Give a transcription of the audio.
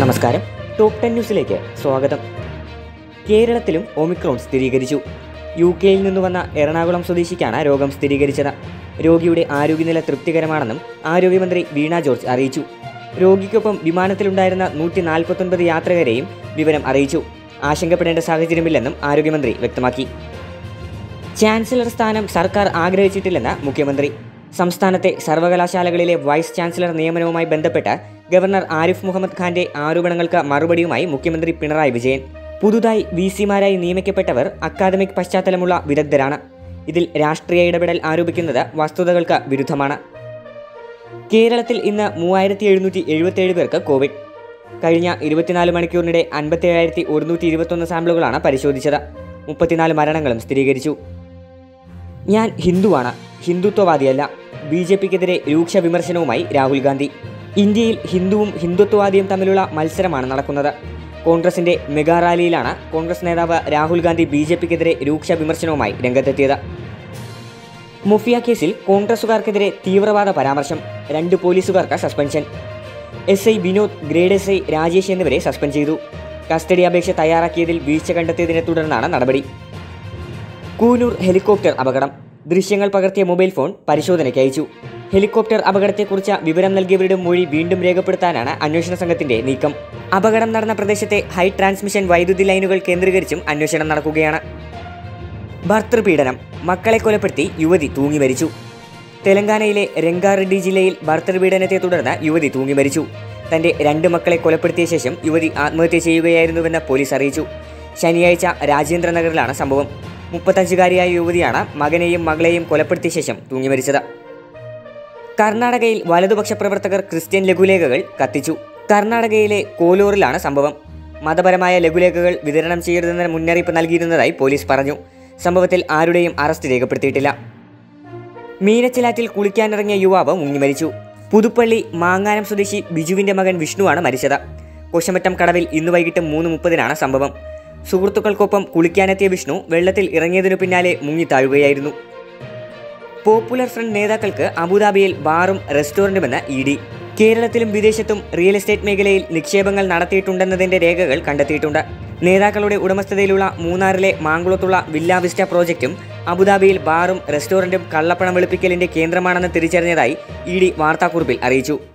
നമസ്കാരം top ten ന്യൂസിലേക്ക് സ്വാഗതം കേരളത്തിലും ഒമിക്രോൺ സ്ഥിരീകരിച്ചു യു കെയിൽ നിന്ന് വന്ന എറണാകുളം സ്വദേശിക്കാണ് രോഗം സ്ഥിരീകരിച്ചത് രോഗിയുടെ ആരോഗ്യനില തൃപ്തികരമാണെന്നും ആരോഗ്യമന്ത്രി വീണ ജോർജ് അറിയിച്ചു രോഗിക്കൊപ്പം വിമാനത്തിലുണ്ടായിരുന്ന നൂറ്റി നാൽപ്പത്തൊൻപത് യാത്രികരെയും വിവരം അറിയിച്ചു ആശങ്കപ്പെടേണ്ട സാഹചര്യമില്ലെന്നും ആരോഗ്യമന്ത്രി വ്യക്തമാക്കി ചാൻസലർ സ്ഥാനം സർക്കാർ ആഗ്രഹിച്ചിട്ടില്ലെന്ന് മുഖ്യമന്ത്രി സംസ്ഥാനത്തെ സർവകലാശാലകളിലെ വൈസ് ചാൻസലർ നിയമനവുമായി ബന്ധപ്പെട്ട് ഗവർണർ ആരിഫ് മുഹമ്മദ് ഖാന്റെ ആരോപണങ്ങൾക്ക് മറുപടിയുമായി മുഖ്യമന്ത്രി പിണറായി വിജയൻ പുതുതായി വി സിമാരായി നിയമിക്കപ്പെട്ടവർ അക്കാദമിക് പശ്ചാത്തലമുള്ള വിദഗ്ധരാണ് ഇതിൽ രാഷ്ട്രീയ ഇടപെടൽ ആരോപിക്കുന്നത് വസ്തുതകൾക്ക് വിരുദ്ധമാണ് കേരളത്തിൽ ഇന്ന് മൂവായിരത്തി എഴുന്നൂറ്റി എഴുപത്തിയേഴ് പേർക്ക് കോവിഡ് കഴിഞ്ഞ ഇരുപത്തിനാല് മണിക്കൂറിനിടെ അൻപത്തി ഏഴായിരത്തി ഒരുന്നൂറ്റി ഇരുപത്തൊന്ന് സാമ്പിളുകളാണ് പരിശോധിച്ചത് മുപ്പത്തിനാല് മരണങ്ങളും സ്ഥിരീകരിച്ചു ഞാൻ ഹിന്ദുവാണ് ഹിന്ദുത്വവാദിയല്ല ബി ജെ പിക്കെതിരെ രൂക്ഷ വിമർശനവുമായി രാഹുൽ ഗാന്ധി ഇന്ത്യയിൽ ഹിന്ദുവും ഹിന്ദുത്വവാദിയും തമ്മിലുള്ള മത്സരമാണ് നടക്കുന്നത് കോൺഗ്രസിന്റെ മെഗാ റാലിയിലാണ് കോൺഗ്രസ് നേതാവ് രാഹുൽ ഗാന്ധി ബി ജെ പിക്കെതിരെ രൂക്ഷ വിമർശനവുമായി രംഗത്തെത്തിയത് മുഫിയ കേസിൽ കോൺഗ്രസുകാർക്കെതിരെ തീവ്രവാദ പരാമർശം രണ്ട് പോലീസുകാർക്ക് suspension S I Vinod grade S I Rajesh എന്നിവരെ സസ്പെൻഡ് ചെയ്തു കസ്റ്റഡി അപേക്ഷ തയ്യാറാക്കിയതിൽ വീഴ്ച കണ്ടെത്തിയതിനെ തുടർന്നാണ് നടപടി കൂനൂർ ഹെലികോപ്റ്റർ അപകടം ദൃശ്യങ്ങൾ പകർത്തിയ മൊബൈൽ ഫോൺ പരിശോധനയ്ക്ക് അയച്ചു ഹെലികോപ്റ്റർ അപകടത്തെക്കുറിച്ച് വിവരം നൽകിയവരുടെ മൊഴി വീണ്ടും രേഖപ്പെടുത്താനാണ് അന്വേഷണ സംഘത്തിന്റെ നീക്കം അപകടം നടന്ന പ്രദേശത്തെ ഹൈ ട്രാൻസ്മിഷൻ വൈദ്യുതി ലൈനുകൾ കേന്ദ്രീകരിച്ചും അന്വേഷണം നടക്കുകയാണ് ഭർത്തൃപീഡനം മക്കളെ കൊലപ്പെടുത്തി യുവതി തൂങ്ങി മരിച്ചു തെലങ്കാനയിലെ രംഗാറെഡ്ഡി ജില്ലയിൽ ഭർത്തൃപീഡനത്തെ തുടർന്ന് യുവതി തൂങ്ങി മരിച്ചു തന്റെ രണ്ട് മക്കളെ കൊലപ്പെടുത്തിയ ശേഷം യുവതി ആത്മഹത്യ ചെയ്യുകയായിരുന്നുവെന്ന് പോലീസ് അറിയിച്ചു ശനിയാഴ്ച രാജേന്ദ്രനഗറിലാണ് സംഭവം മുപ്പത്തഞ്ചുകാരിയായ യുവതിയാണ് മകനെയും മകളെയും കൊലപ്പെടുത്തിയ ശേഷം തൂങ്ങി മരിച്ചത് കർണാടകയിൽ വലതുപക്ഷ പ്രവർത്തകർ ക്രിസ്ത്യൻ ലഘുലേഖകൾ കത്തിച്ചു കർണാടകയിലെ കോലൂറിലാണ് സംഭവം മതപരമായ ലഘുലേഖകൾ വിതരണം ചെയ്യരുതെന്ന മുന്നറിയിപ്പ് നൽകിയിരുന്നതായി പോലീസ് പറഞ്ഞു സംഭവത്തിൽ ആരുടെയും അറസ്റ്റ് രേഖപ്പെടുത്തിയിട്ടില്ല മീനച്ചിലാറ്റിൽ കുളിക്കാനിറങ്ങിയ യുവാവ് മുങ്ങി മരിച്ചു പുതുപ്പള്ളി മാങ്ങാനം സ്വദേശി ബിജുവിന്റെ മകൻ വിഷ്ണുവാണ് മരിച്ചത് കൊശമറ്റം കടവിൽ ഇന്ന് വൈകിട്ട് മൂന്ന് മുപ്പതിനാണ് സംഭവം സുഹൃത്തുക്കൾക്കൊപ്പം കുളിക്കാനെത്തിയ വിഷ്ണു വെള്ളത്തിൽ ഇറങ്ങിയതിനു പിന്നാലെ മുങ്ങിത്താഴുകയായിരുന്നു പോപ്പുലർ ഫ്രണ്ട് നേതാക്കൾക്ക് അബുദാബിയിൽ ബാറും റെസ്റ്റോറന്റുമെന്ന് ഇ ഡി കേരളത്തിലും വിദേശത്തും റിയൽ എസ്റ്റേറ്റ് മേഖലയിൽ നിക്ഷേപങ്ങൾ നടത്തിയിട്ടുണ്ടെന്നതിന്റെ രേഖകൾ കണ്ടെത്തിയിട്ടുണ്ട് നേതാക്കളുടെ ഉടമസ്ഥതയിലുള്ള മൂന്നാറിലെ മാങ്കുളത്തുള്ള വില്ല വിസ്റ്റ പ്രോജക്റ്റും അബുദാബിയിൽ ബാറും റെസ്റ്റോറന്റും കള്ളപ്പണം വെളുപ്പിക്കലിന്റെ കേന്ദ്രമാണെന്ന് തിരിച്ചറിഞ്ഞതായി ഇ ഡി വാർത്താക്കുറിപ്പിൽ അറിയിച്ചു